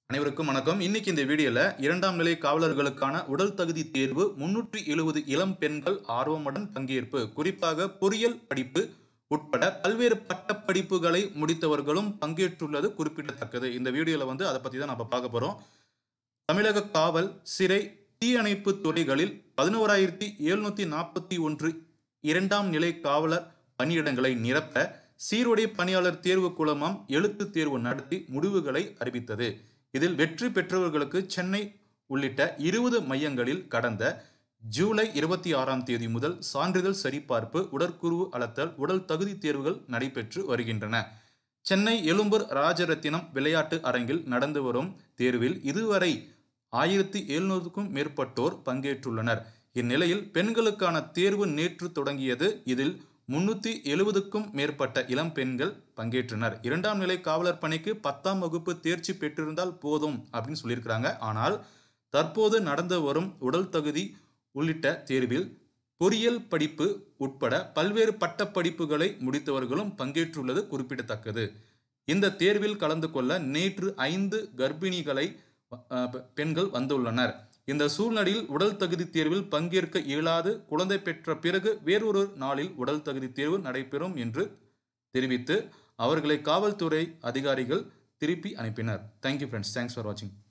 அனைவருக்கும் வணக்கம் இன்னைக்கு இந்த வீடியோல இரண்டாம் நிலை காவலர்களுக்கான உடல் தகுதி தேர்வு முன்னூற்றி எழுபது இளம் பெண்கள் ஆர்வமுடன் பங்கேற்பு குறிப்பாக பொறியியல் படிப்பு உட்பட பல்வேறு பட்டப்படிப்புகளை முடித்தவர்களும் பங்கேற்றுள்ளது குறிப்பிடத்தக்கது இந்த வீடியோல வந்து அதை பத்தி தான் நம்ம பார்க்க போறோம் தமிழக காவல் சிறை தீயணைப்பு துறைகளில் பதினோராயிரத்தி எழுநூத்தி நாற்பத்தி ஒன்று இரண்டாம் நிலை காவலர் பணியிடங்களை நிரப்ப சீருடை பணியாளர் தேர்வு குழுமம் எழுத்து தேர்வு நடத்தி முடிவுகளை அறிவித்தது இதில் வெற்றி பெற்றவர்களுக்கு சென்னை உள்ளிட்ட இருபது மையங்களில் கடந்த ஜூலை இருபத்தி ஆறாம் தேதி முதல் சான்றிதழ் சரிபார்ப்பு உடற்குருவு அளத்தல் உடல் தகுதி தேர்வுகள் நடைபெற்று வருகின்றன சென்னை எழும்பூர் ராஜரத்தினம் விளையாட்டு அரங்கில் நடந்து வரும் தேர்வில் இதுவரை ஆயிரத்தி எழுநூறுக்கும் மேற்பட்டோர் பங்கேற்றுள்ளனர் இந்நிலையில் பெண்களுக்கான தேர்வு நேற்று தொடங்கியது இதில் முன்னூத்தி எழுபதுக்கும் மேற்பட்ட இளம் பெண்கள் பங்கேற்றனர் இரண்டாம் நிலை காவலர் பணிக்கு பத்தாம் வகுப்பு தேர்ச்சி பெற்றிருந்தால் போதும் அப்படின்னு சொல்லியிருக்கிறாங்க ஆனால் தற்போது நடந்து வரும் உடல் தகுதி உள்ளிட்ட தேர்வில் பொறியியல் படிப்பு உட்பட பல்வேறு பட்டப்படிப்புகளை முடித்தவர்களும் பங்கேற்றுள்ளது குறிப்பிடத்தக்கது இந்த தேர்வில் கலந்து கொள்ள நேற்று ஐந்து கர்ப்பிணிகளை அஹ், பெ- பெண்கள் வந்துள்ளனர் இந்த சூழ்நிலையில் உடல் தகுதி தேர்வில் பங்கேற்க இயலாது குழந்தை பெற்ற பிறகு வேறொரு நாளில் உடல் தகுதி தேர்வு நடைபெறும் என்று தெரிவித்து அவர்களை காவல்துறை அதிகாரிகள் திருப்பி அனுப்பினர் தேங்க்யூ ஃப்ரெண்ட்ஸ் தேங்க்ஸ் ஃபார் வாட்சிங்